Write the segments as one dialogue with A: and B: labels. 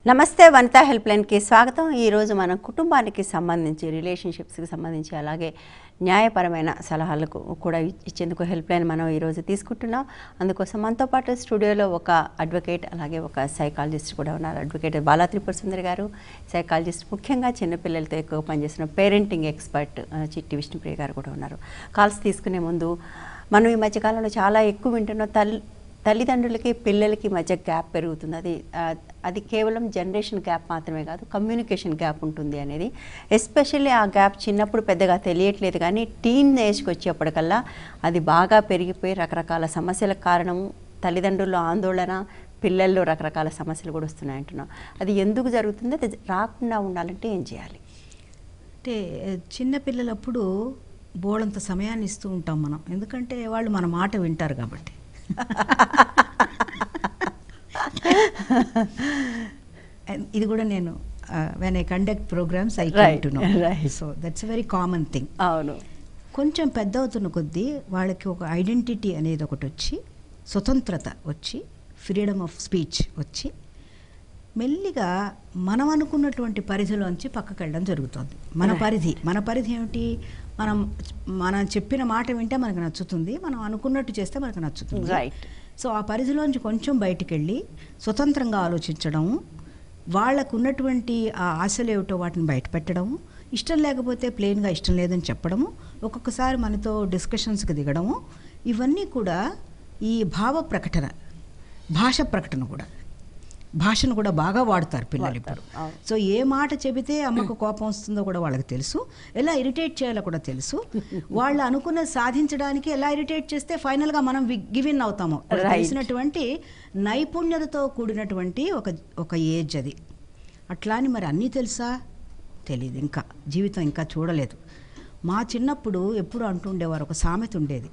A: నమస్తే వనితా హెల్ప్ లైన్కి స్వాగతం ఈరోజు మనం కుటుంబానికి సంబంధించి రిలేషన్షిప్స్కి సంబంధించి అలాగే న్యాయపరమైన సలహాలకు కూడా ఇచ్చేందుకు హెల్ప్ లైన్ మనం ఈరోజు తీసుకుంటున్నాం అందుకోసం మనతో పాటు స్టూడియోలో ఒక అడ్వకేట్ అలాగే ఒక సైకాలజిస్ట్ కూడా ఉన్నారు అడ్వకేట్ బాలా త్రిపుర సుందరి గారు సైకాలజిస్ట్ ముఖ్యంగా చిన్నపిల్లలతో ఎక్కువ పనిచేసిన పేరెంటింగ్ ఎక్స్పర్ట్ ఆ, చిట్టి విష్ణుప్రియ గారు కూడా ఉన్నారు కాల్స్ తీసుకునే ముందు మనం ఈ మధ్యకాలంలో చాలా ఎక్కువ వింటున్నాం తల్లి తల్లిదండ్రులకి పిల్లలకి మధ్య గ్యాప్ పెరుగుతుంది అది ఆ, అది కేవలం జనరేషన్ గ్యాప్ మాత్రమే కాదు కమ్యూనికేషన్ గ్యాప్ ఉంటుంది అనేది ఎస్పెషల్లీ ఆ గ్యాప్ చిన్నప్పుడు పెద్దగా తెలియట్లేదు కానీ టీన్ ఏజ్కి వచ్చేప్పటికల్లా అది బాగా పెరిగిపోయి రకరకాల సమస్యలకు కారణం తల్లిదండ్రుల్లో ఆందోళన పిల్లల్లో రకరకాల సమస్యలు కూడా వస్తున్నాయి అంటున్నాం అది ఎందుకు జరుగుతుంది అది రాకుండా ఉండాలంటే ఏం చేయాలి
B: అంటే చిన్నపిల్లలప్పుడు బోళంత సమయాన్ని ఇస్తూ ఉంటాం మనం ఎందుకంటే వాళ్ళు మన మాట వింటారు కాబట్టి And ఇది కూడా నేను when I conduct programs I
A: Right,
B: to know
A: right.
B: So that's very common thing
A: అవును
B: కొంచెం పెద్ద అవుతున్న కొద్దీ వాళ్ళకి ఒక ఐడెంటిటీ అనేది ఒకటి వచ్చి స్వతంత్రత వచ్చి ఫ్రీడమ్ ఆఫ్ స్పీచ్ వచ్చి మెల్లిగా మనం అనుకున్నటువంటి పరిధిలోంచి పక్కకి వెళ్ళడం జరుగుతుంది మన
A: Right.
B: పరిధి మన పరిధి ఏమిటి మనం మనం చెప్పిన మాట వింటే మనకు నచ్చుతుంది మనం అనుకున్నట్టు చేస్తే మనకు నచ్చుతుంది
A: Right.
B: సో ఆ పరిధిలోంచి కొంచెం బయటికి వెళ్ళి స్వతంత్రంగా ఆలోచించడము వాళ్ళకు ఉన్నటువంటి ఆ ఆశలు ఏమిటో వాటిని బయట పెట్టడము ఇష్టం లేకపోతే ప్లెయిన్గా ఇష్టం లేదని చెప్పడము ఒక్కొక్కసారి మనతో డిస్కషన్స్కి దిగడము ఇవన్నీ కూడా ఈ భావ ప్రకటన భాష ప్రకటన కూడా భాషను కూడా బాగా వాడతారు పిల్లలు ఇప్పుడు
A: వాడతారు, అవును.
B: సో ఏ మాట చెబితే అమ్మకు కోపం వస్తుందో కూడా వాళ్ళకి తెలుసు ఎలా ఇరిటేట్ చేయాలో కూడా తెలుసు వాళ్ళు అనుకున్నది సాధించడానికి ఎలా ఇరిటేట్ చేస్తే ఫైనల్గా మనం గివిన్ అవుతాము వాళ్ళకి
A: Right.
B: తెలిసినటువంటి నైపుణ్యతతో కూడినటువంటి ఒక ఒక ఏజ్ అది అట్లా అని మరి అన్నీ తెలుసా తెలియదు ఇంకా జీవితం ఇంకా చూడలేదు మా చిన్నప్పుడు ఎప్పుడు అంటుండేవారు ఒక సామెత ఉండేది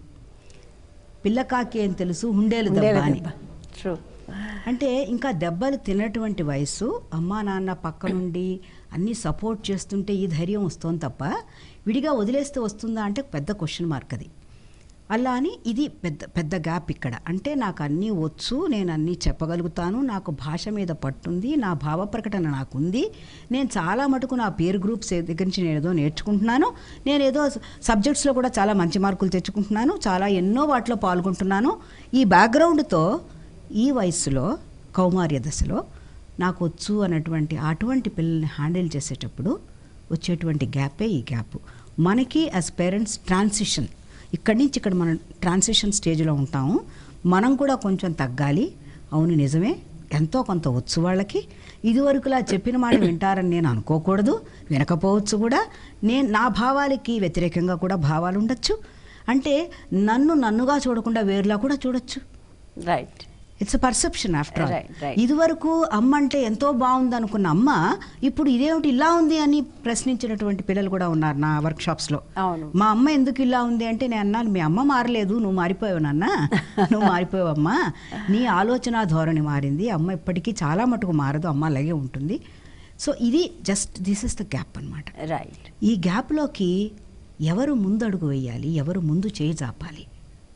B: పిల్లకాకి ఏం తెలుసు హుండేలు దెబ్బ అని
A: ట్రూ
B: అంటే ఇంకా దెబ్బలు తినటువంటి వయసు అమ్మా నాన్న పక్క నుండి అన్నీ సపోర్ట్ చేస్తుంటే ఈ ధైర్యం వస్తుంది తప్ప విడిగా వదిలేస్తే వస్తుందా అంటే పెద్ద క్వశ్చన్ మార్క్ అది అలా అని ఇది పెద్ద పెద్ద గ్యాప్ ఇక్కడ అంటే నాకు అన్నీ వచ్చు నేను అన్నీ చెప్పగలుగుతాను నాకు భాష మీద పట్టుంది నా భావ ప్రకటన నాకుంది నేను చాలా మటుకు నా పేరు గ్రూప్స్ దగ్గర నుంచి నేను ఏదో నేర్చుకుంటున్నాను నేను ఏదో సబ్జెక్ట్స్లో కూడా చాలా మంచి మార్కులు తెచ్చుకుంటున్నాను చాలా ఎన్నో వాటిలో పాల్గొంటున్నాను ఈ బ్యాక్గ్రౌండ్తో ఈ వయస్సులో కౌమార్య దశలో నాకు వచ్చు అన్నటువంటి అటువంటి పిల్లల్ని హ్యాండిల్ చేసేటప్పుడు వచ్చేటువంటి గ్యాపే ఈ గ్యాప్ మనకి యాజ్ పేరెంట్స్ ట్రాన్సిషన్ ఇక్కడి నుంచి ఇక్కడ మనం ట్రాన్సిషన్ స్టేజ్లో ఉంటాము మనం కూడా కొంచెం తగ్గాలి అవును నిజమే ఎంతో కొంత వచ్చు వాళ్ళకి ఇదివరకులా చెప్పిన మాట వింటారని నేను అనుకోకూడదు వినకపోవచ్చు కూడా నేను నా భావాలకి వ్యతిరేకంగా కూడా భావాలు ఉండొచ్చు అంటే నన్ను నన్నుగా చూడకుండా వేరులా కూడా చూడొచ్చు
A: right
B: it's perception after all
A: Right, right.
B: ఇదివరకు అమ్మ అంటే ఎంతో బాగుంది అనుకున్న అమ్మ ఇప్పుడు ఇదేమిటి ఇలా ఉంది అని ప్రశ్నించినటువంటి పిల్లలు కూడా ఉన్నారు నా వర్క్ షాప్స్ లో
A: అవును
B: మా అమ్మ ఎందుకు ఇలా ఉంది అంటే నేను అన్నాను మీ అమ్మ మారలేదు నువ్వు మారిపోయావు నాన్న నువ్వు మారిపోయావమ్మా నీ ఆలోచన ధోరణి మారింది అమ్మ ఇప్పటికీ చాలా మటుకు మారదు అమ్మ అలాగే ఉంటుంది సో ఇది just this is the gap అన్నమాట
A: రైట్
B: ఈ గ్యాప్లోకి ఎవరు ముందడుగు వేయాలి ఎవరు ముందు చేయి చాపాలి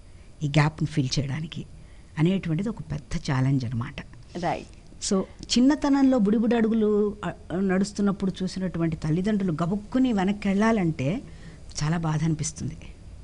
B: ఈ గ్యాప్ని ఫిల్ చేయడానికి అనేటువంటిది ఒక పెద్ద ఛాలెంజ్ అనమాట
A: రైట్
B: సో చిన్నతనంలో బుడిబుడి అడుగులు అ, నడుస్తున్నప్పుడు చూసినటువంటి తల్లిదండ్రులు గబుక్కుని వెనక్కి వెళ్ళాలంటే చాలా బాధ అనిపిస్తుంది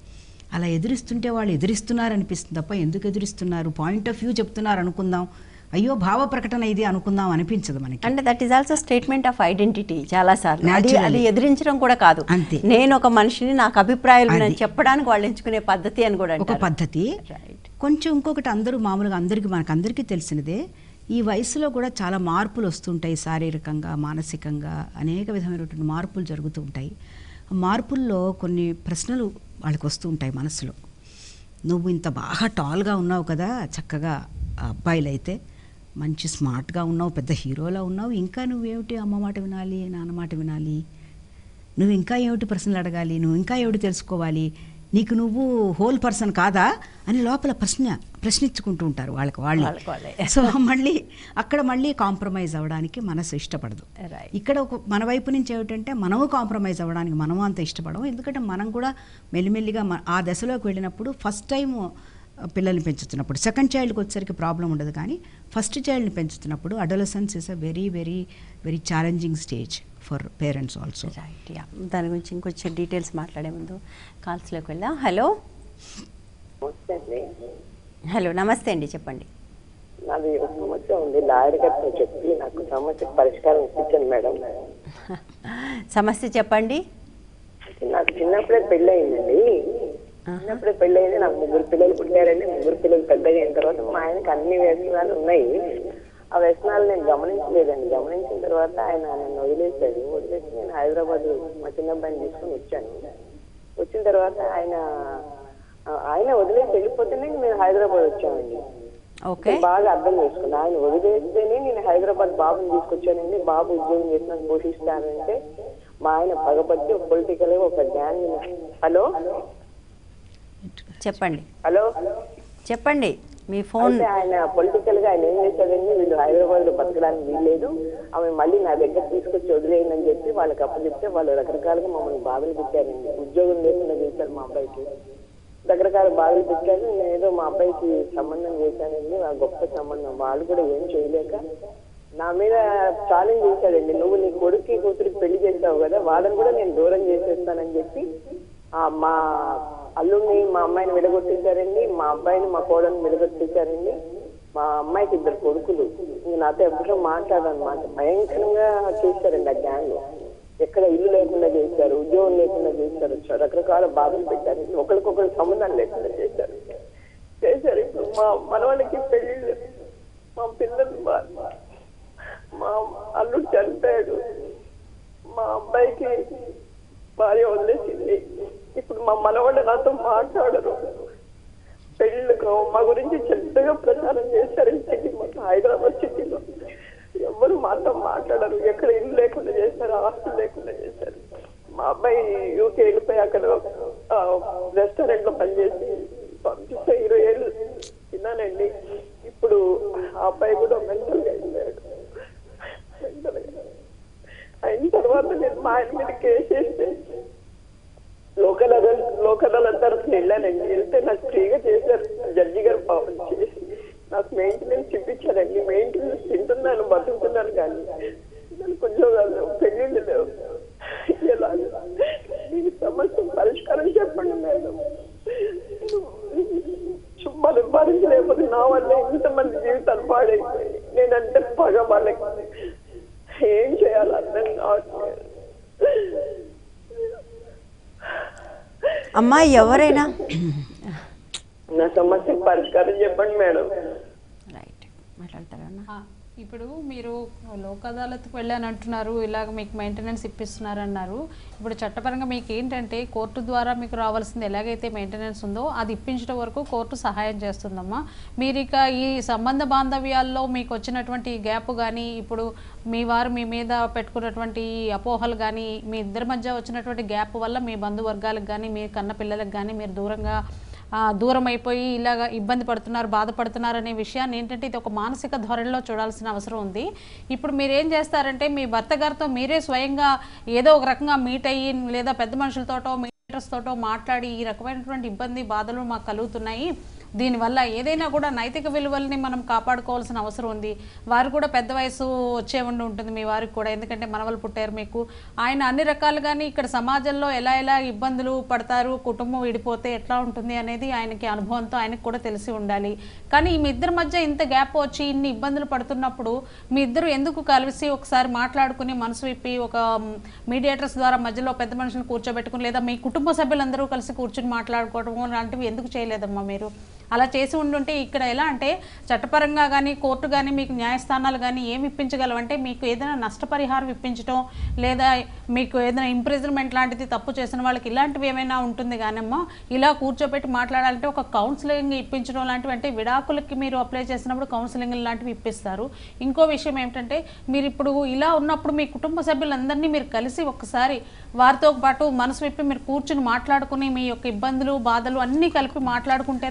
B: అలా ఎదురిస్తుంటే వాళ్ళు ఎదురిస్తున్నారు అనిపిస్తుంది తప్ప ఎందుకు ఎదురిస్తున్నారు పాయింట్ ఆఫ్ వ్యూ చెప్తున్నారు అనుకుందాం అయ్యో భావ ప్రకటన ఇది అనుకుందాం అనిపించదు మనకి
A: అంటే that is also statement of identity చాలా సార్లు అది
B: Naturally.
A: అది ఎదిరించడం కూడా కాదు
B: అంతే.
A: నేను ఒక మనిషిని నాకు అభిప్రాయాలు ఉన్నాయని
B: అది.
A: చెప్పడానికి వాళ్ళు ఎంచుకునే పద్ధతి అని కూడా
B: ఒక
A: అంటారు
B: పద్ధతి
A: రైట్
B: కొంచెం ఇంకొకటి అందరూ మామూలుగా అందరికీ మనకు అందరికీ తెలిసినదే ఈ వయసులో కూడా చాలా మార్పులు వస్తుంటాయి శారీరకంగా మానసికంగా అనేక విధమైనటువంటి మార్పులు జరుగుతూ ఉంటాయి ఆ మార్పుల్లో కొన్ని ప్రశ్నలు వాళ్ళకి వస్తూ ఉంటాయి మనసులో నువ్వు ఇంత బాగా టాల్గా ఉన్నావు కదా చక్కగా ఆ అబ్బాయిలు అయితే మంచి స్మార్ట్గా ఉన్నావు పెద్ద హీరోలా ఉన్నావు ఇంకా నువ్వేమిటి అమ్మ మాట వినాలి నాన్న మాట వినాలి నువ్వు ఇంకా ఏమిటి ప్రశ్నలు అడగాలి నువ్వు ఇంకా ఏమిటి తెలుసుకోవాలి నీకు నువ్వు హోల్ పర్సన్ కాదా అని లోపల ప్రశ్న ప్రశ్నించుకుంటూ ఉంటారు వాళ్ళకి
A: వాళ్ళకి
B: వాళ్ళు
A: వాళ్ళే.
B: సో మళ్ళీ అక్కడ మళ్ళీ కాంప్రమైజ్ అవ్వడానికి మనసు ఇష్టపడదు
A: Right.
B: ఇక్కడ ఒక మన వైపు నుంచి ఏమిటంటే మనము కాంప్రమైజ్ అవ్వడానికి మనము అంత ఇష్టపడము ఎందుకంటే మనం కూడా మెల్లిమెల్లిగా మ- ఆ దశలోకి వెళ్ళినప్పుడు ఫస్ట్ టైం పిల్లల్ని పెంచుతున్నప్పుడు సెకండ్ చైల్డ్కి వచ్చేసరికి ప్రాబ్లం ఉండదు కానీ ఫస్ట్ చైల్డ్ని పెంచుతున్నప్పుడు adolescence is a very very very challenging stage for parents also
A: right yeah దాని గురించి ఇంకొంచెం డీటెయిల్స్ మాట్లాడే ముందు కాల్స్లోకి వెళ్దాం హలో
C: నమస్తే అండి
A: హలో నమస్తే అండి చెప్పండి
C: నాది ఒక సమస్య ఉంది లాయర్ గారితో చెప్పి నాకు సమస్యకు పరిష్కారం ఇప్పించండి మేడం
A: సమస్య చెప్పండి
C: నాకు చిన్నప్పుడే పెళ్ళి అయిందండి చిన్నప్పుడే పెళ్ళి అయింది నాకు ముగ్గురు పిల్లలు పుట్టారండి ముగ్గురు పిల్లలు పెద్దగా అయిన తర్వాత మా ఆయనకి అన్ని వ్యసనాలు ఉన్నాయి ఆ వ్యసనాలు నేను గమనించలేదండి గమనించిన తర్వాత ఆయన నన్ను వదిలేశాడు వదిలేసి నేను హైదరాబాద్ మా చిన్న అబ్బాయిని తీసుకొని వచ్చాను వచ్చిన తర్వాత ఆయన ఆయన వదిలేసి వెళ్ళిపోతేనే మేము హైదరాబాద్ వచ్చామండి
A: ఓకే
C: బాగా అర్థం చేసుకున్నా ఆయన వదిలేస్తేనే నేను హైదరాబాద్ బాబుని తీసుకొచ్చానండి బాబు ఉద్యోగం చేసిన పోషిస్తానంటే మా ఆయన పగపట్టి పొలిటికల్ ఒక గ్యాంగ్ హలో
A: చెప్పండి
C: హలో
A: చెప్పండి మీ ఫోన్
C: అయితే ఆయన పొలిటికల్ గా ఆయన ఏం చేశాడండి వీళ్ళు హైదరాబాద్ లో బతకడానికి వీల్లేదు ఆమె మళ్ళీ నా దగ్గర తీసుకొచ్చి వదిలేయండి చెప్పి వాళ్ళకి అప్పచెప్తే వాళ్ళు రకరకాలుగా మమ్మల్ని బాధలు పెట్టారండి ఉద్యోగం లేకుండా చేశారు మా అబ్బాయికి రకరకాల బాధలు పెట్టారు నేను ఏదో మా అబ్బాయికి సంబంధం చేశానండి ఆ గొప్ప సంబంధం వాళ్ళు కూడా ఏం చేయలేక నా మీద ఛాలెంజ్ చేశాడండి నువ్వు నీ కొడుక్కి కూతురికి పెళ్లి చేసావు కదా వాళ్ళని కూడా నేను దూరం చేసేస్తానని చెప్పి ఆ మా అల్లుడిని మా అమ్మాయిని విడగొట్టేశారండి మా అబ్బాయిని మా కోడల్ని విడగొట్టేశారండి మా అమ్మాయికి ఇద్దరు కొడుకులు ఇంక నాతో ఎప్పుడో మాట్లాడనమాట భయంకరంగా చేశారండి ఆ గ్యాంగ్ ఎక్కడ ఇల్లు లేకుండా చేశారు ఉద్యోగం లేకుండా చేశారు చ- రకరకాల బాధలు పెట్టారు ఒకరికొకరు సంబంధం లేకుండా చేశారు చేశారు ఇప్పుడు మా మనవాళ్ళకి పెళ్లిళ్ళు మా పిల్లలు మా- మా అల్లుడు చనిపోయాడు మా అబ్బాయికి భార్య వదిలేసింది ఇప్పుడు మా మనవాళ్ళు నాతో మాట్లాడరు పెళ్ళిళ్ళకు మా గురించి చెడ్డగా ప్రచారం చేశారు ఈ సిటీ మొత్తం హైదరాబాద్ సిటీలో ఎవరు మాతో మాట్లాడరు ఎక్కడ ఇల్లు లేకుండా చేశారు ఆస్తులు లేకుండా చేశారు మా అబ్బాయి యూకే వెళ్ళిపోయి అక్కడ రెస్టారెంట్ లో పనిచేసి పంపిస్తే ఇరవై ఏళ్ళు తిన్నానండి ఇప్పుడు ఆ అబ్బాయి కూడా మెంటల్ గా అయిపోయాడు మెంటల్ గా అయిన తర్వాత నేను మా ఆయన మీద కేసు వేస్తే లోకల్ అదాలత్ లోకల్ అదాలత్ వెళ్ళానండి వెళ్తే నాకు ఫ్రీగా చేశారు జడ్జి గారు పాపం చేసి నాకు మెయింటెనెన్స్ ఇప్పించారండి మెయింటెనెన్స్ తింటున్నాను బతుకుతున్నాను కానీ నాకు ఉద్యోగాలు లేవు పెళ్ళిళ్ళు లేవు ఎలా దీని సమస్య పరిష్కారం చెప్పండి మేడం చుమ్మాలు భరించలేకపోతే నా వల్ల ఇంతమంది జీవితాలు పాడైపోయి నేనంటే పగ వాళ్ళకి ఏం చేయాలి అర్థం కావట్లేదు
A: అమ్మా ఎవరైనా
C: నా సమస్యకు పరిష్కారం చెప్పండి మేడం
A: రైట్ మాట్లాడతారా అన్న?
D: ఆ, ఇప్పుడు మీరు లోక్ అదాలత్కి వెళ్ళాను అంటున్నారు ఇలాగ మీకు మెయింటెనెన్స్ ఇప్పిస్తున్నారు అన్నారు ఇప్పుడు చట్టపరంగా మీకు ఏంటంటే కోర్టు ద్వారా మీకు రావాల్సింది ఎలాగైతే మెయింటెనెన్స్ ఉందో అది ఇప్పించడం వరకు కోర్టు సహాయం చేస్తుందమ్మా మీరు ఇక ఈ సంబంధ బాంధవ్యాల్లో మీకు వచ్చినటువంటి ఈ గ్యాప్ కానీ ఇప్పుడు మీ వారు మీ మీద పెట్టుకున్నటువంటి ఈ అపోహలు కానీ మీ ఇద్దరి మధ్య వచ్చినటువంటి గ్యాప్ వల్ల మీ బంధువర్గాలకు కానీ మీ కన్న పిల్లలకు కానీ మీరు దూరంగా ఆ, దూరం అయిపోయి ఇలాగ ఇబ్బంది పడుతున్నారు బాధపడుతున్నారు అనే విషయాన్ని ఏంటంటే ఇది ఒక మానసిక ధోరణిలో చూడాల్సిన అవసరం ఉంది ఇప్పుడు మీరు ఏం చేస్తారంటే మీ భర్త గారితో మీరే స్వయంగా ఏదో ఒక రకంగా మీట్ అయ్యి లేదా పెద్ద మనుషులతోటో మీటర్స్ తోటో మాట్లాడి ఈ రకమైనటువంటి ఇబ్బంది బాధలు మాకు కలుగుతున్నాయి దీనివల్ల ఏదైనా కూడా నైతిక విలువల్ని మనం కాపాడుకోవాల్సిన అవసరం ఉంది వారు కూడా పెద్ద వయసు వచ్చే ఉండి ఉంటుంది మీ వారికి కూడా ఎందుకంటే మనవలు పుట్టారు మీకు ఆయన అన్ని రకాలుగాని ఇక్కడ సమాజంలో ఎలా ఎలా ఇబ్బందులు పడతారు కుటుంబం విడిపోతే ఎట్లా ఉంటుంది అనేది ఆయనకి అనుభవంతో ఆయనకు కూడా తెలిసి ఉండాలి కానీ మీ ఇద్దరి మధ్య ఇంత గ్యాప్ వచ్చి ఇన్ని ఇబ్బందులు పడుతున్నప్పుడు మీ ఇద్దరు ఎందుకు కలిసి ఒకసారి మాట్లాడుకుని మనసు విప్పి ఒక మీడియేటర్స్ ద్వారా మధ్యలో పెద్ద మనుషులను కూర్చోబెట్టుకుని లేదా మీ కుటుంబ సభ్యులందరూ కలిసి కూర్చుని మాట్లాడుకోవడం లాంటివి ఎందుకు చేయలేదమ్మా మీరు అలా చేసి ఉండుంటే ఇక్కడ ఎలా అంటే చట్టపరంగా కానీ కోర్టు కానీ మీకు న్యాయస్థానాలు కానీ ఏమి ఇప్పించగలవంటే మీకు ఏదైనా నష్టపరిహారం ఇప్పించడం లేదా మీకు ఏదైనా ఇంప్రిజన్మెంట్ లాంటిది తప్పు చేసిన వాళ్ళకి ఇలాంటివి ఏమైనా ఉంటుంది కానమ్మా ఇలా కూర్చోబెట్టి మాట్లాడాలంటే ఒక కౌన్సిలింగ్ ఇప్పించడం లాంటివి అంటే విడాకులకి మీరు అప్లై చేసినప్పుడు కౌన్సిలింగ్ లాంటివి ఇప్పిస్తారు ఇంకో విషయం ఏమిటంటే మీరు ఇప్పుడు ఇలా ఉన్నప్పుడు మీ కుటుంబ సభ్యులందరినీ మీరు కలిసి ఒక్కసారి వారితో పాటు మనసు విప్పి మీరు కూర్చుని మాట్లాడుకుని మీ యొక్క ఇబ్బందులు బాధలు అన్నీ కలిపి మాట్లాడుకుంటే తప్పించి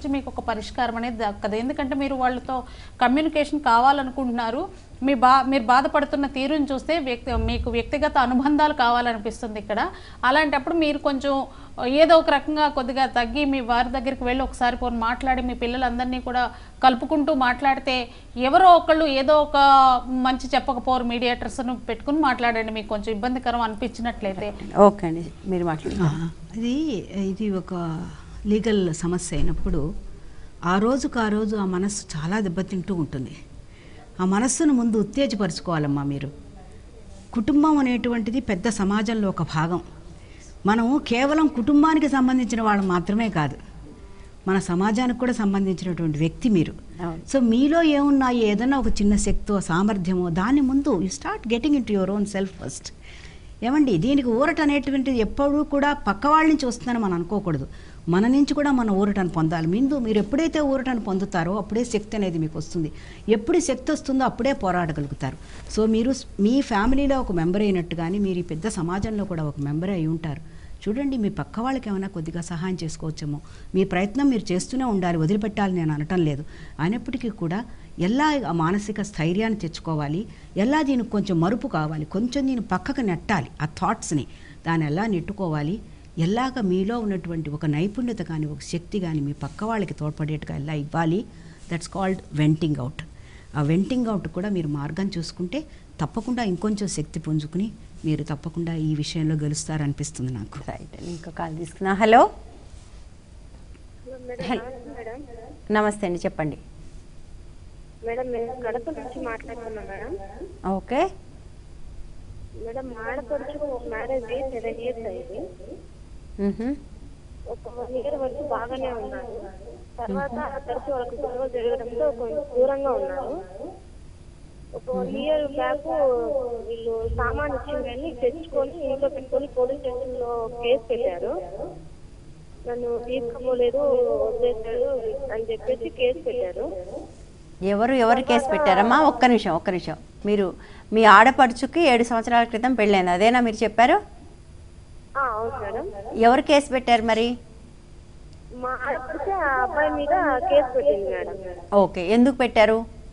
D: మీకు ఒక పరిష్కారం అనేది దక్కదు ఎందుకంటే మీరు వాళ్ళతో కమ్యూనికేషన్ కావాలనుకుంటున్నారు మీ బా మీరు బాధపడుతున్న తీరుని చూస్తే వ్యక్తి మీకు వ్యక్తిగత అనుబంధాలు కావాలనిపిస్తుంది ఇక్కడ అలాంటప్పుడు మీరు కొంచెం ఏదో ఒక రకంగా కొద్దిగా తగ్గి మీ వారి దగ్గరికి వెళ్ళి ఒకసారి పోని మాట్లాడి మీ పిల్లలందరినీ కూడా కలుపుకుంటూ మాట్లాడితే ఎవరో ఒకళ్ళు ఏదో ఒక మంచి చెప్పకపోరు మీడియేటర్స్ను పెట్టుకుని మాట్లాడండి మీకు కొంచెం ఇబ్బందికరం అనిపించినట్లయితే
A: ఓకే అండి మీరు మాట్లాడండి
B: ఇది ఇది ఒక లీగల్ సమస్య అయినప్పుడు ఆ రోజుకు ఆ రోజు ఆ మనస్సు చాలా దెబ్బతింటూ ఉంటుంది ఆ మనస్సును ముందు ఉత్తేజపరచుకోవాలమ్మా మీరు కుటుంబం అనేటువంటిది పెద్ద సమాజంలో ఒక భాగం మనము కేవలం కుటుంబానికి సంబంధించిన వాళ్ళు మాత్రమే కాదు మన సమాజానికి కూడా సంబంధించినటువంటి వ్యక్తి మీరు
A: అవును.
B: సో మీలో ఏమున్నాయి ఏదైనా ఒక చిన్న శక్తో సామర్థ్యమో దాని ముందు you start getting into your own self first ఏమండి దీనికి ఊరట అనేటువంటిది ఎప్పుడూ కూడా పక్క వాళ్ళ నుంచి వస్తుందని మనం అనుకోకూడదు మన నుంచి కూడా మన ఊరటను పొందాలి ముందు మీరు ఎప్పుడైతే ఊరటను పొందుతారో అప్పుడే శక్తి అనేది మీకు వస్తుంది ఎప్పుడు శక్తి వస్తుందో అప్పుడే పోరాడగలుగుతారు సో మీరు స్- మీ ఫ్యామిలీలో ఒక మెంబర్ అయినట్టు కానీ మీరు ఈ పెద్ద సమాజంలో కూడా ఒక మెంబర్ అయి ఉంటారు చూడండి మీ పక్క వాళ్ళకి ఏమైనా కొద్దిగా సహాయం చేసుకోవచ్చేమో మీ ప్రయత్నం మీరు చేస్తూనే ఉండాలి వదిలిపెట్టాలి నేను అనటం లేదు అయినప్పటికీ కూడా ఎలా ఆ మానసిక స్థైర్యాన్ని తెచ్చుకోవాలి ఎలా దీనికి కొంచెం మరుపు కావాలి కొంచెం దీన్ని పక్కకు నెట్టాలి ఆ థాట్స్ని దాన్ని ఎలా నెట్టుకోవాలి ఎలాగ మీలో ఉన్నటువంటి ఒక నైపుణ్యత కానీ ఒక శక్తి కానీ మీ పక్క వాళ్ళకి తోడ్పడేట్టుగా ఎలా ఇవ్వాలి దట్స్ కాల్డ్ వెంటింగ్ అవుట్ ఆ వెంటింగ్ అవుట్ కూడా మీరు మార్గం చూసుకుంటే తప్పకుండా ఇంకొంచెం శక్తి పుంజుకుని మీరు తప్పకుండా ఈ విషయంలో గెలుస్తారనిపిస్తుంది నాకు
A: రైట్ అండి ఇంకో కాల్ తీసుకున్నా హలో హలో. నమస్తే అండి చెప్పండి
E: మేడం మేము కడప నుంచి మాట్లాడుతున్నాం మేడం
A: ఓకే
E: మేడం ఆడపడుచు మ్యారేజ్ అయ్యి సెవెన్ ఇయర్స్ అయింది
A: మ్హూ.
E: ఒక వన్ ఇయర్ వరకు బాగానే ఉన్నారు తర్వాత తరచు వాళ్ళకి గొడవ జరగడంతో కొంచెం దూరంగా ఉన్నారు ఒక వన్ ఇయర్ బ్యాక్ వీళ్ళు సామాన్ ఇచ్చిందని తెచ్చుకొని ఇంట్లో పెట్టుకొని పోలీస్ స్టేషన్ లో కేసు పెట్టారు నన్ను తీసుకుపోలేదు వదిలేశాడు అని చెప్పేసి కేసు పెట్టారు
A: ఎవరు ఎవరు కేసు పెట్టారమ్మా ఒక్క నిమిషం ఒక్క నిమిషం మీరు మీ ఆడపడుచుకి ఏడు సంవత్సరాల క్రితం పెళ్ళైంది అదేనా మీరు చెప్పారు
E: ఆ, అవును మేడం
A: ఎవరు కేసు పెట్టారు మరి
E: మా ఆడపడితే ఆ అబ్బాయి మీద కేసు పెట్టింది మేడం
A: ఓకే ఎందుకు పెట్టారు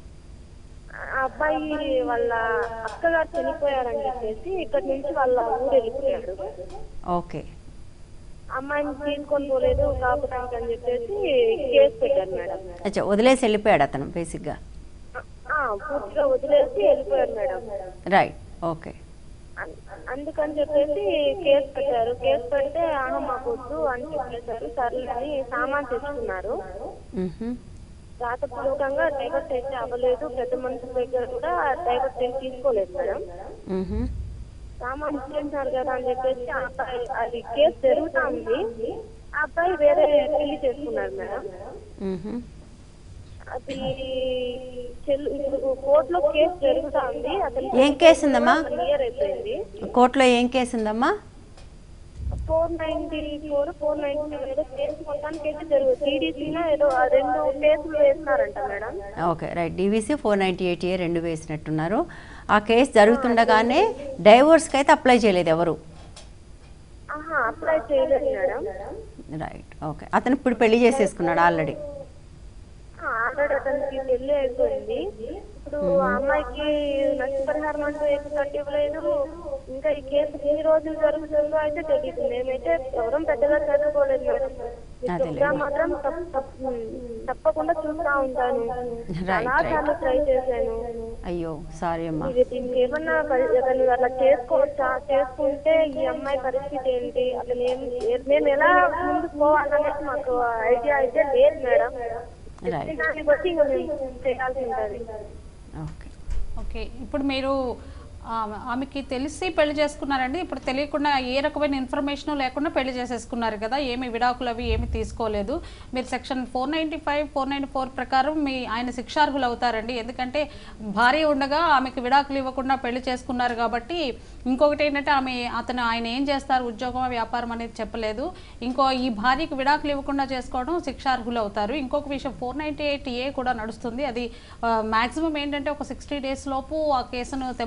E: ఆ అబ్బాయి వాళ్ళ అక్కగారు చనిపోయారని చెప్పేసి ఇక్కడి నుంచి వాళ్ళ ఊరు వెళ్ళిపోయాడు
A: ఓకే
E: అమ్మాయిని తీసుకొని పోలేదు కాపుటానికి అని చెప్పేసి కేసు పెట్టారు మేడం
A: అచ్చా వదిలేసి వెళ్ళిపోయాడు అతను బేసిక్గా
E: ఆ, పూర్తిగా వదిలేసి వెళ్ళిపోయారు మేడం
A: రైట్ ఓకే
E: అం- అందుకని చెప్పేసి కేసు పెట్టారు కేసు పెడితే ఆహా మాకు వద్దు అని చెప్పేశారు సర్లే అని సామాన్ తెచ్చుకున్నారు
A: మ్హూ.
E: రాతపూర్వకంగా డైవర్స్ అయితే అవ్వలేదు పెద్ద మనుషుల దగ్గర కూడా డైవర్స్ ఏం తీసుకోలేదు మేడం
A: మ్హూ.
E: సామాన్ ఇచ్చేసినారు కదా అని చెప్పేసి ఆ అబ్బాయి అది కేసు జరుగుతా ఉంది ఆ అబ్బాయి వేరే పెళ్లి చేసుకున్నారు మేడం
A: మ్హూ.
E: అది చెల్లు ఇప్పుడు కోర్టులో కేసు జరుగుతా ఉంది అతను
A: ఏం కేసు ఉందమ్మా?
E: ఇయర్ అయిపోయింది
A: కోర్టులో ఏం కేసు ఉందమ్మా
E: four ninety four four ninety seven ఏదో కేసు మొత్తానికి అయితే జరుగుతుంది టీడీసీలో ఏదో ఆ రెండు కేసులు వేసినారంట madam
A: okay right DVC four ninety eight A రెండు వేసినట్టున్నారు ఆ కేసు జరుగుతుండగానే డైవోర్స్కి అయితే అప్లై చేయలేదు ఎవరు
E: ఆహా అప్లై చేయలేదు మేడం
A: రైట్ ఓకే అతను ఇప్పుడు పెళ్లి చేసేసుకున్నాడు ఆల్రెడీ
E: ఆల్రెడీ అతనికి పెళ్లి అయిపోయింది ఇప్పుడు ఆ అమ్మాయికి నష్టపరిహారం అంటూ ఏమి కట్టి ఇవ్వలేదు ఇంకా ఈ కేసు ఎన్ని రోజులు జరుగుతుందో అయితే తెలియదు మేమైతే ఎవరం పెద్దగా చదువుకోలేదు మేడం
A: అదేలే.
E: ఇంకా మాత్రం తప్ప- తప్ప- తప్పకుండా చూస్తా ఉంటాను
A: Right,
E: చాలా
A: right.
E: సార్లు ట్రై చేశాను
A: అయ్యో సారీ అమ్మా
E: ఇది దీనికి ఏమన్నా పరి- అతను అట్లా చేసుకోవచ్చా చేసుకుంటే ఈ అమ్మాయి పరిస్థితి ఏంటి అతను ఏం ఏ- మేము ఎలా ముందుకు పోవాలనేది మాకు ఐడియా అయితే లేదు మేడం
A: రైట్
E: దాన్ని బట్టి ఇంకా మేము చేయాల్సి ఉంటుంది
A: ఓకే
D: ఓకే ఇప్పుడు మీరు ఆ, ఆమెకి తెలిసి పెళ్లి చేసుకున్నారండి ఇప్పుడు తెలియకుండా ఏ రకమైన ఇన్ఫర్మేషన్ లేకుండా పెళ్లి చేసేసుకున్నారు కదా ఏమి విడాకులు అవి ఏమి తీసుకోలేదు మీరు section four ninety five four ninety four ప్రకారం మీ ఆయన శిక్షార్హులు అవుతారండి ఎందుకంటే భార్య ఉండగా ఆమెకి విడాకులు ఇవ్వకుండా పెళ్లి చేసుకున్నారు కాబట్టి ఇంకొకటి ఏంటంటే ఆమె అతను ఆయన ఏం చేస్తారు ఉద్యోగం వ్యాపారం అనేది చెప్పలేదు ఇంకో ఈ భార్యకి విడాకులు ఇవ్వకుండా చేసుకోవడం శిక్షార్హులు అవుతారు ఇంకొక విషయం ఫోర్ నైంటీ ఎయిట్ ఏ కూడా నడుస్తుంది అది మ్యాక్సిమం ఏంటంటే ఒక సిక్స్టీ డేస్ లోపు ఆ కేసును తెమల్చాల్సినటువంటి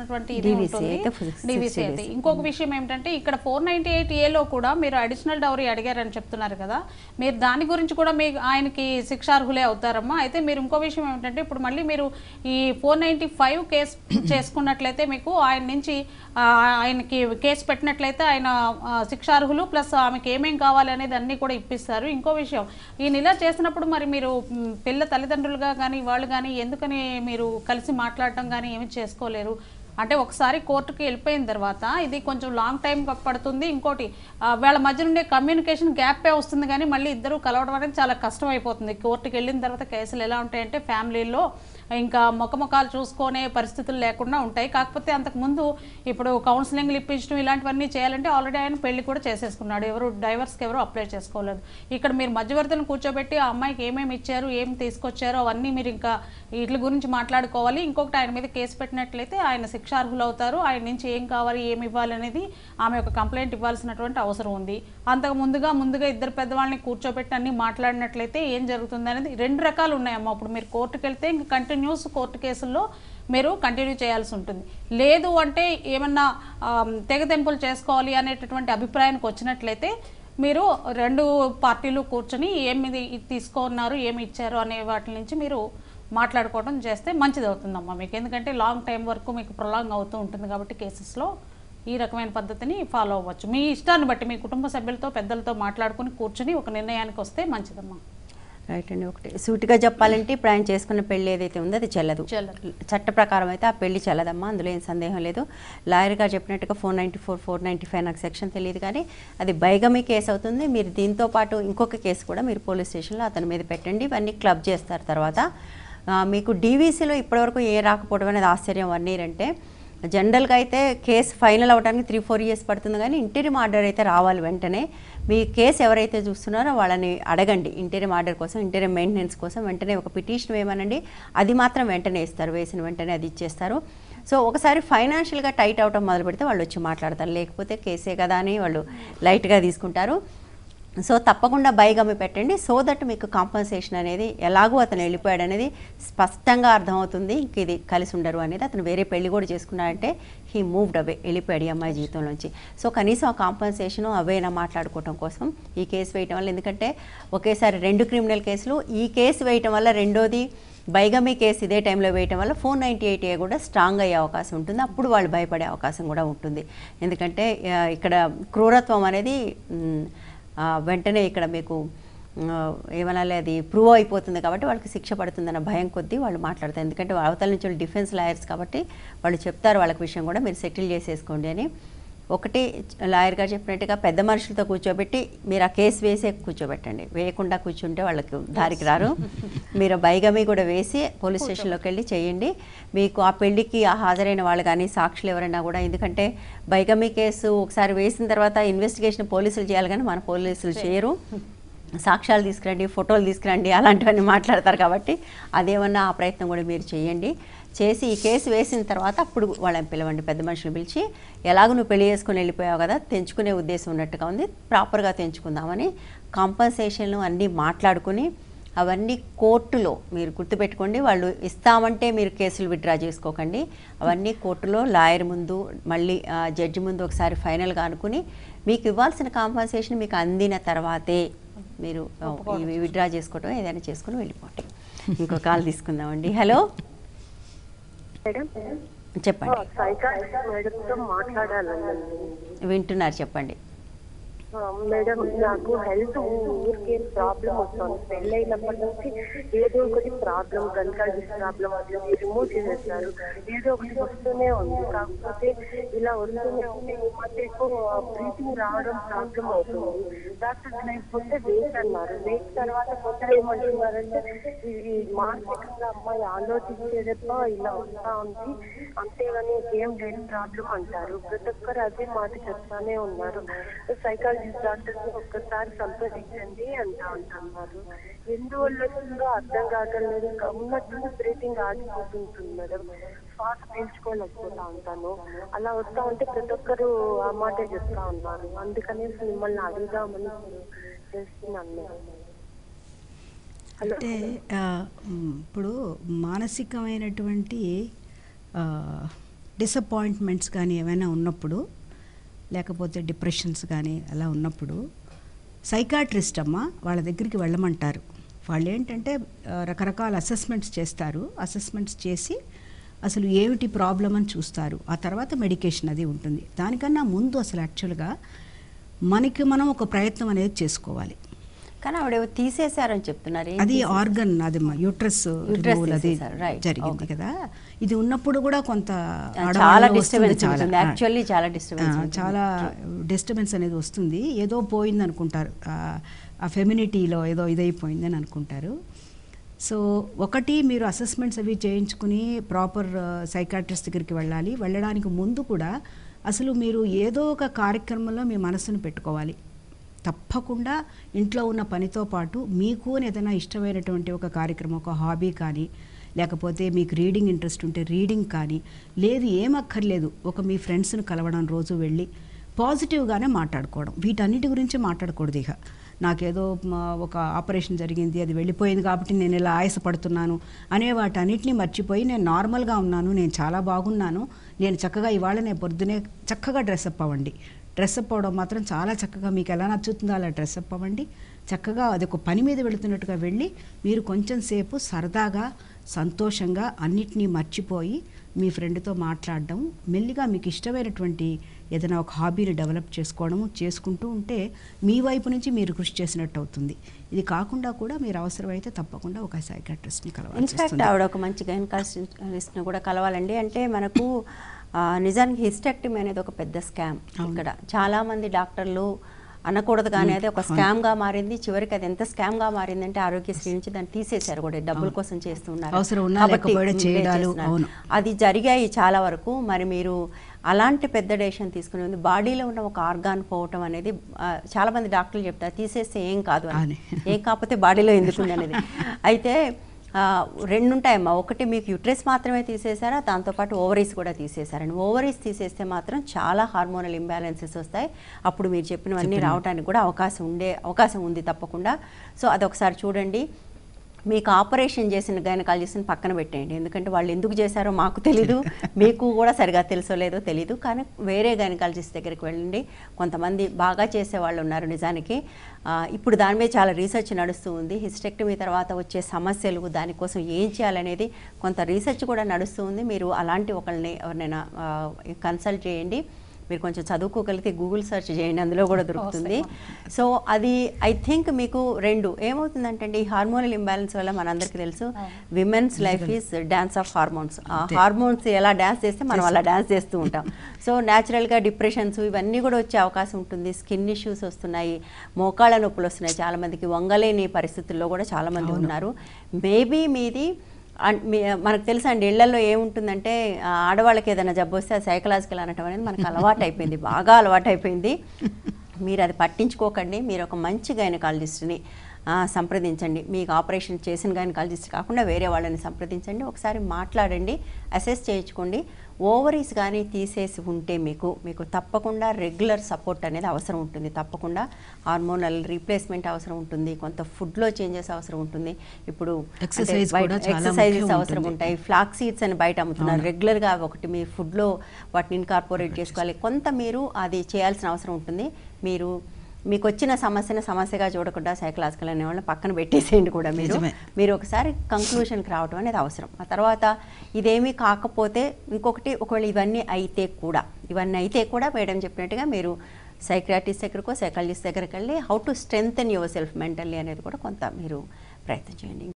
D: చేయాల్సినటువంటి ఇది
A: DVC
D: ఉంటుంది
A: అయితే full sixty
D: డివిసి అయితే
A: days.
D: ఇంకొక విషయం ఏమిటంటే ఇక్కడ ఫోర్ నైన్టీ ఎయిట్ ఏలో కూడా మీరు అడిషనల్ డౌరీ అడిగారని చెప్తున్నారు కదా మీరు దాని గురించి కూడా మీ ఆయనకి శిక్షార్హులే అవుతారమ్మా అయితే మీరు ఇంకో విషయం ఏమిటంటే ఇప్పుడు మళ్ళీ మీరు ఈ ఫోర్ నైన్టీ ఫైవ్ కేసు చేసుకున్నట్లయితే మీకు ఆయన నుంచి ఆ, ఆయనకి కేసు పెట్టినట్లయితే ఆయన ఆ, శిక్షార్హులు ప్లస్ ఆమెకి ఏమేం కావాలి అనేది అన్నీ కూడా ఇప్పిస్తారు ఇంకో విషయం ఈయన ఇలా చేసినప్పుడు మరి మీరు మ్, పిల్ల తల్లిదండ్రులుగా కానీ వాళ్ళు కానీ ఎందుకని మీరు కలిసి మాట్లాడటం కానీ ఏమి చేసుకోలేరు అంటే ఒకసారి కోర్టుకి వెళ్ళిపోయిన తర్వాత ఇది కొంచెం లాంగ్ టైం పడుతుంది ఇంకోటి ఆ, వాళ్ళ మధ్య ఉండే కమ్యూనికేషన్ గ్యాపే వస్తుంది కానీ మళ్ళీ ఇద్దరు కలవడం అనేది చాలా కష్టం అయిపోతుంది కోర్టుకి వెళ్ళిన తర్వాత కేసులు ఎలా ఉంటాయంటే ఫ్యామిలీలో ఇంకా ముఖముఖాలు చూసుకునే పరిస్థితులు లేకుండా ఉంటాయి కాకపోతే అంతకుముందు ఇప్పుడు కౌన్సిలింగ్లు ఇప్పించడం ఇలాంటివన్నీ చేయాలంటే ఆల్రెడీ ఆయన పెళ్లి కూడా చేసేసుకున్నాడు ఎవరు డైవర్స్కి ఎవరు అప్లై చేసుకోలేదు ఇక్కడ మీరు మధ్యవర్తులను కూర్చోబెట్టి ఆ అమ్మాయికి ఏమేమి ఇచ్చారు ఏం తీసుకొచ్చారో అవన్నీ మీరు ఇంకా వీటి గురించి మాట్లాడుకోవాలి ఇంకొకటి ఆయన మీద కేసు పెట్టినట్లయితే ఆయన శిక్షార్హులు అవుతారు ఆయన నుంచి ఏం కావాలి ఏమి ఇవ్వాలి అనేది ఆమె ఒక కంప్లైంట్ ఇవ్వాల్సినటువంటి అవసరం ఉంది అంతకు ముందుగా ముందుగా ఇద్దరు పెద్దవాళ్ళని కూర్చోబెట్టి అన్ని మాట్లాడినట్లయితే ఏం జరుగుతుంది అనేది రెండు రకాలు ఉన్నాయమ్మా ఇప్పుడు మీరు కోర్టుకు వెళ్తే ఇంక కంటిన్యూస్ కోర్టు కేసుల్లో మీరు కంటిన్యూ చేయాల్సి ఉంటుంది లేదు అంటే ఏమన్నా ఆమ్, తెగతెంపులు చేసుకోవాలి అనేటటువంటి అభిప్రాయానికి వచ్చినట్లయితే మీరు రెండు పార్టీలు కూర్చొని ఏమి తీసుకున్నారు ఏమి ఇచ్చారు అనే వాటి నుంచి మీరు మాట్లాడుకోవడం చేస్తే మంచిది అవుతుందమ్మా మీకు ఎందుకంటే లాంగ్ టైం వరకు మీకు ప్రొలాంగ్ అవుతూ ఉంటుంది కాబట్టి కేసెస్లో ఈ రకమైన పద్ధతిని ఫాలో అవ్వచ్చు మీ ఇష్టాన్ని బట్టి మీ కుటుంబ సభ్యులతో పెద్దలతో మాట్లాడుకుని కూర్చుని ఒక నిర్ణయానికి వస్తే మంచిదమ్మా
A: రైట్ అండి ఒకటి సూటిగా చెప్పాలంటే ఇప్పుడు ఆయన చేసుకున్న పెళ్లి ఏదైతే ఉందో అది చెల్లదు
D: చెల్లదు.
A: చట్ట ప్రకారం అయితే ఆ పెళ్లి చెల్లదమ్మా అందులో ఏం సందేహం లేదు లాయర్ గారు చెప్పినట్టుగా four ninety four four ninety five నాకు సెక్షన్ తెలియదు కానీ అది బైగమీ కేసు అవుతుంది మీరు దీంతో పాటు ఇంకొక కేసు కూడా మీరు పోలీస్ స్టేషన్లో అతని మీద పెట్టండి ఇవన్నీ క్లబ్ చేస్తారు తర్వాత ఆ, మీకు డీవీసీలో ఇప్పటివరకు ఏ రాకపోవడం అనేది ఆశ్చర్యం వన్ ఇయర్ అంటే జనరల్గా అయితే కేసు ఫైనల్ అవ్వడానికి త్రీ ఫోర్ ఇయర్స్ పడుతుంది కానీ ఇంటీరియం ఆర్డర్ అయితే రావాలి వెంటనే మీ కేసు ఎవరైతే చూస్తున్నారో వాళ్ళని అడగండి ఇంటీరియం ఆర్డర్ కోసం ఇంటీరియం మెయింటెనెన్స్ కోసం వెంటనే ఒక పిటిషన్ వేయమనండి అది మాత్రం వెంటనే ఇస్తారు వేసిన వెంటనే అది ఇచ్చేస్తారు సో ఒకసారి ఫైనాన్షియల్గా టైట్ అవటం మొదలు పెడితే వాళ్ళు వచ్చి మాట్లాడతారు లేకపోతే కేసే కదా అని వాళ్ళు లైట్గా తీసుకుంటారు సో తప్పకుండా బైగమ్మి పెట్టండి సో దట్ మీకు కాంపన్సేషన్ అనేది ఎలాగో అతను వెళ్ళిపోయాడు అనేది స్పష్టంగా అర్థమవుతుంది ఇంక ఇది కలిసి ఉండరు అనేది అతను వేరే పెళ్లి కూడా చేసుకున్నాడంటే హీ మూవ్డ్ అవే వెళ్ళిపోయాడు ఈ అమ్మాయి జీవితంలోంచి సో కనీసం ఆ కాంపన్సేషన్ అవేనా మాట్లాడుకోవటం కోసం ఈ కేసు వేయటం వల్ల ఎందుకంటే ఒకేసారి రెండు క్రిమినల్ కేసులు ఈ కేసు వేయటం వల్ల రెండోది బైగమీ కేసు ఇదే టైంలో వేయటం వల్ల ఫోర్ నైంటీ ఎయిట్ ఏ కూడా స్ట్రాంగ్ అయ్యే అవకాశం ఉంటుంది అప్పుడు వాళ్ళు భయపడే అవకాశం కూడా ఉంటుంది ఎందుకంటే ఆ, ఇక్కడ క్రూరత్వం అనేది మ్, ఆ, వెంటనే ఇక్కడ మీకు ఆ, ఏమనాలి అది ప్రూవ్ అయిపోతుంది కాబట్టి వాళ్ళకి శిక్ష పడుతుందన్న భయం కొద్దీ వాళ్ళు మాట్లాడతారు ఎందుకంటే అవతల నుంచి వాళ్ళు డిఫెన్స్ లాయర్స్ కాబట్టి వాళ్ళు చెప్తారు వాళ్ళకి విషయం కూడా మీరు సెటిల్ చేసేసుకోండి అని ఒకటి లాయర్ గారు చెప్పినట్టుగా పెద్ద మనుషులతో కూర్చోబెట్టి మీరు ఆ కేసు వేసే కూర్చోబెట్టండి వేయకుండా కూర్చుంటే వాళ్ళకి దారికి రారు మీరు బైగమి కూడా వేసి పోలీస్ స్టేషన్లోకి వెళ్ళి చేయండి మీకు ఆ పెళ్లికి ఆ హాజరైన వాళ్ళు కానీ సాక్షులు ఎవరైనా కూడా ఎందుకంటే బైగమి కేసు ఒకసారి వేసిన తర్వాత ఇన్వెస్టిగేషన్ పోలీసులు చేయాలి కానీ మన పోలీసులు చేయరు సాక్ష్యాలు తీసుకురండి ఫోటోలు తీసుకురండి అలాంటివన్నీ మాట్లాడతారు కాబట్టి అదేమన్నా ఆ ప్రయత్నం కూడా మీరు చేయండి చేసి ఈ కేసు వేసిన తర్వాత అప్పుడు వాళ్ళని పిలవండి పెద్ద మనుషులు పిలిచి ఎలాగో నువ్వు పెళ్లి చేసుకుని వెళ్ళిపోయావు కదా తెంచుకునే ఉద్దేశం ఉన్నట్టుగా ఉంది ప్రాపర్గా తెంచుకుందామని కాంపన్సేషన్లు అన్నీ మాట్లాడుకుని అవన్నీ కోర్టులో మీరు గుర్తుపెట్టుకోండి వాళ్ళు ఇస్తామంటే మీరు కేసులు విత్డ్రా చేసుకోకండి అవన్నీ కోర్టులో లాయర్ ముందు మళ్ళీ ఆ, జడ్జి ముందు ఒకసారి ఫైనల్గా అనుకుని మీకు ఇవ్వాల్సిన కాంపన్సేషన్ మీకు అందిన తర్వాతే మీరు ఆ, ఇవి విత్డ్రా చేసుకోవటం ఏదైనా చేసుకుని వెళ్ళిపోండి ఇంకో కాల్ తీసుకుందామండి హలో
E: మేడం
A: చెప్పండి
E: సైకాలజిస్ట్ మేడంతో మాట్లాడాలండి
A: వింటున్నారు చెప్పండి
E: ఆ, మేడం నాకు హెల్త్ ఊరికే ప్రాబ్లం వస్తుంది పెళ్ళైనప్పటి నుంచి ఏదో ఒకటి ప్రాబ్లం గన్కాలజిస్ట్ ప్రాబ్లం వచ్చింది రిమూవ్ చేసేస్తారు ఏదో ఒకటి వస్తూనే ఉంది కాకపోతే ఇలా వస్తూనే ఉంది ఈ మధ్య ఎక్కువ బ్రీతింగ్ రావడం ప్రాబ్లం అవుతుంది డాక్టర్ లేకపోతే వెయిట్ అన్నారు వెయిట్ తర్వాత కొత్తగా ఏమంటున్నారంటే ఇది మానసికంగా అమ్మాయి ఆలోచించేదప్ప ఇలా వస్తా ఉంది అంతేగాని ఏం లేని ప్రాబ్లం అంటారు ప్రతి ఒక్కరు అదే మాట చెప్తానే ఉన్నారు సైకాలజిస్ట్ డాక్టర్ ఒక్కసారి సంప్రదించండి అంటా ఉంటున్నారు ఎందువల్ల వచ్చిందో అర్థం కావట్లేదు ఉన్నట్టుండి బ్రీతింగ్ ఆగిపోతుంటుంది మేడం శ్వాస పీల్చుకోలేకపోతా ఉంటాను అలా వస్తా ఉంటే ప్రతి ఒక్కరు ఆ మాటే చెప్తా ఉన్నారు అందుకనేసి మిమ్మల్ని అడుగుదామని చేస్తున్నాను మేడం హలో
B: అంటే ఆ, మ్, ఇప్పుడు మానసికమైనటువంటి ఆ, డిసప్పాయింట్మెంట్స్ కానీ ఏమైనా ఉన్నప్పుడు లేకపోతే డిప్రెషన్స్ కానీ అలా ఉన్నప్పుడు సైకాట్రిస్ట్ అమ్మ వాళ్ళ దగ్గరికి వెళ్ళమంటారు వాళ్ళు ఏంటంటే ఆ, రకరకాల అసెస్మెంట్స్ చేస్తారు అసెస్మెంట్స్ చేసి అసలు ఏమిటి ప్రాబ్లం అని చూస్తారు ఆ తర్వాత మెడికేషన్ అది ఉంటుంది దానికన్నా ముందు అసలు యాక్చువల్గా మనకి మనం ఒక ప్రయత్నం అనేది చేసుకోవాలి
A: కానీ ఆవిడ ఏవో తీసేశారని చెప్తున్నారు ఏం
B: అది
A: తీసేశారు?
B: ఆర్గన్ అది యూట్రస్
A: Uterus
B: అది
A: తీసేశారు, right.
B: జరిగింది
A: Okay.
B: కదా ఇది ఉన్నప్పుడు కూడా కొంత
A: చాలా
B: ఆడవాళ్ళలో వస్తుంది
A: డిస్టర్బెన్స్
B: చాలా.
A: ఉంటుంది
B: ఆ,
A: యాక్చువల్లీ చాలా డిస్టర్బెన్స్
B: ఆ, చాలా డిస్టర్బెన్స్ అనేది వస్తుంది ఏదో పోయింది అనుకుంటారు ఆ, ఆ ఫెమినిటీలో ఏదో ఇదైపోయిందని అనుకుంటారు సో ఒకటి మీరు అసెస్మెంట్స్ అవి చేయించుకుని ప్రాపర్ సైకాట్రిస్ట్ దగ్గరికి వెళ్ళాలి వెళ్ళడానికి ముందు కూడా అసలు మీరు ఏదో ఒక కార్యక్రమంలో మీ మనసును పెట్టుకోవాలి తప్పకుండా ఇంట్లో ఉన్న పనితో పాటు మీకు అని ఏదైనా ఇష్టమైనటువంటి ఒక కార్యక్రమం ఒక హాబీ కానీ లేకపోతే మీకు రీడింగ్ ఇంట్రెస్ట్ ఉంటే రీడింగ్ కానీ లేదు ఏం అక్కర్లేదు ఒక మీ ఫ్రెండ్స్ని కలవడం రోజు వెళ్ళి పాజిటివ్గానే మాట్లాడుకోవడం వీటన్నిటి గురించి మాట్లాడకూడదు ఇక నాకేదో మా ఒక ఆపరేషన్ జరిగింది అది వెళ్ళిపోయింది కాబట్టి నేను ఇలా ఆయాసపడుతున్నాను అనే వాటన్నిటిని మర్చిపోయి నేను నార్మల్గా ఉన్నాను నేను చాలా బాగున్నాను నేను చక్కగా ఇవాళ నేను పొద్దునే చక్కగా డ్రెస్అప్ అవ్వండి డ్రెస్అప్ అవ్వడం మాత్రం చాలా చక్కగా మీకు ఎలా నచ్చుతుందో అలా డ్రెస్అప్ అవ్వండి చక్కగా అది ఒక పని మీద వెళుతున్నట్టుగా వెళ్ళి మీరు కొంచెం సేపు సరదాగా సంతోషంగా అన్నిటినీ మర్చిపోయి మీ ఫ్రెండ్తో మాట్లాడడం మెల్లిగా మీకు ఇష్టమైనటువంటి ఏదైనా ఒక హాబీని డెవలప్ చేసుకోవడము చేసుకుంటూ ఉంటే మీ వైపు నుంచి మీరు కృషి చేసినట్టు అవుతుంది ఇది కాకుండా కూడా మీరు అవసరమైతే తప్పకుండా ఒక సైకాట్రిస్ట్ని కలవాల్సి
A: ఇన్ఫ్యాక్ట్
B: వస్తుంది
A: ఆవిడ ఒక మంచి గైనకాలజిస్ట్ని కూడా కలవాలండి అంటే మనకు ఆ, నిజానికి హిస్టెక్టమీ అనేది ఒక పెద్ద స్కామ్ ఇక్కడ చాలా మంది డాక్టర్లు అనకూడదు కానీ అది ఒక స్కామ్ గా మారింది చివరికి అది ఎంత స్కామ్ గా మారిందంటే ఆరోగ్యశ్రీ నుంచి దాన్ని తీసేశారు కూడా డబ్బుల కోసం చేస్తున్నారు
B: అవసరం ఉన్నా
A: కాబట్టి
B: లేకపోయినా
A: ఉమ్,
B: చేయడాలు,
A: చేస్తున్నారు.
B: అవును.
A: అది జరిగాయి చాలా వరకు మరి మీరు అలాంటి పెద్ద డెసిషన్ తీసుకునే ముందు బాడీలో ఉన్న ఒక ఆర్గాన్ పోవటం అనేది ఆ, చాలా మంది డాక్టర్లు చెప్తారు తీసేస్తే ఏం కాదు అని
B: అని.
A: ఏం కాకపోతే బాడీలో ఎందుకు ఉంది అనేది అయితే ఆ, రెండు ఉంటాయమ్మా ఒకటి మీకు యుట్రెస్ మాత్రమే తీసేశారా దాంతోపాటు ఓవరీస్ కూడా తీసేశారని ఓవరీస్ తీసేస్తే మాత్రం చాలా హార్మోనల్ ఇంబ్యాలెన్సెస్ వస్తాయి అప్పుడు మీరు చెప్పినవన్నీ రావడానికి కూడా అవకాశం ఉండే అవకాశం ఉంది తప్పకుండా సో అదొకసారి చూడండి మీకు ఆపరేషన్ చేసిన గైనకాలజిస్ట్ని పక్కన పెట్టేయండి ఎందుకంటే వాళ్ళు ఎందుకు చేశారో మాకు తెలీదు మీకు కూడా సరిగా తెలుసో లేదో తెలీదు కానీ వేరే గైనకాలజిస్ట్ దగ్గరికి వెళ్ళండి కొంతమంది బాగా చేసే వాళ్ళు ఉన్నారు నిజానికి ఆ, ఇప్పుడు దాని మీద చాలా రీసెర్చ్ నడుస్తూ ఉంది హిస్టెక్టమీ తర్వాత వచ్చే సమస్యలు దానికోసం ఏం చేయాలనేది కొంత రీసెర్చ్ కూడా నడుస్తూ ఉంది మీరు అలాంటి ఒకరిని ఎవరినైనా కన్సల్ట్ చేయండి మీరు కొంచెం చదువుకోగలిగితే గూగుల్ సెర్చ్ చేయండి అందులో కూడా దొరుకుతుంది సో అది ఐ థింక్ మీకు రెండు ఏమవుతుందంటే అండి, ఈ హార్మోనల్ ఇంబ్యాలెన్స్ వల్ల మనందరికీ తెలుసు women's life is dance of hormones ఆ హార్మోన్స్ ఎలా డ్యాన్స్ చేస్తే మనం అలా డ్యాన్స్ చేస్తూ ఉంటాం సో న్యాచురల్గా డిప్రెషన్స్ ఇవన్నీ కూడా వచ్చే అవకాశం ఉంటుంది స్కిన్ ఇష్యూస్ వస్తున్నాయి మోకాళ్ళ నొప్పులు వస్తున్నాయి చాలా మందికి వంగలేని పరిస్థితుల్లో కూడా చాలా మంది ఉన్నారు మేబీ మీది అన్- మీ- మనకు తెలుసా అండి ఇళ్లలో ఏముంటుందంటే ఆ, ఆడవాళ్ళకి ఏదైనా జబ్బు వస్తే అది సైకలాజికల్ అనటం అనేది మనకు అలవాటు అయిపోయింది బాగా అలవాటు అయిపోయింది మీరు అది పట్టించుకోకండి మీరు ఒక మంచి గైనకాలజిస్ట్ని సంప్రదించండి మీకు ఆపరేషన్ చేసిన గైనకాలజిస్ట్ కాకుండా వేరే వాళ్ళని సంప్రదించండి ఒకసారి మాట్లాడండి అసెస్ చేయించుకోండి ఓవరీస్ కానీ తీసేసి ఉంటే మీకు మీకు తప్పకుండా రెగ్యులర్ సపోర్ట్ అనేది అవసరం ఉంటుంది తప్పకుండా హార్మోనల్ రీప్లేస్మెంట్ అవసరం ఉంటుంది కొంత ఫుడ్లో చేంజెస్ అవసరం ఉంటుంది ఇప్పుడు
B: Exercise కూడా చాలా
A: ఎక్సర్సైజెస్
B: ముఖ్యం
A: అవసరం
B: ఉంటుంది.
A: ఉంటాయి ఫ్లాక్ సీడ్స్ అని బయట అమ్ముతున్నారు రెగ్యులర్గా ఒకటి మీ ఫుడ్లో వాటిని ఇన్కార్పొరేట్ చేసుకోవాలి కొంత మీరు అది చేయాల్సిన అవసరం ఉంటుంది మీరు మీకు వచ్చిన సమస్యను సమస్యగా చూడకుండా సైకలాజికల్ అనే వాళ్ళని పక్కన పెట్టేసేయండి కూడా మీరు
B: నిజమే.
A: మీరు ఒకసారి కంక్లూషన్కి రావడం అనేది అవసరం ఆ తర్వాత ఇదేమీ కాకపోతే ఇంకొకటి ఒకవేళ ఇవన్నీ అయితే కూడా ఇవన్నీ అయితే కూడా మేడం చెప్పినట్టుగా మీరు సైక్రాటిస్ట్ దగ్గరకో సైకాలజిస్ట్ దగ్గరికి వెళ్ళి how to strengthen yourself mentally అనేది కూడా కొంత మీరు ప్రయత్నం చేయండి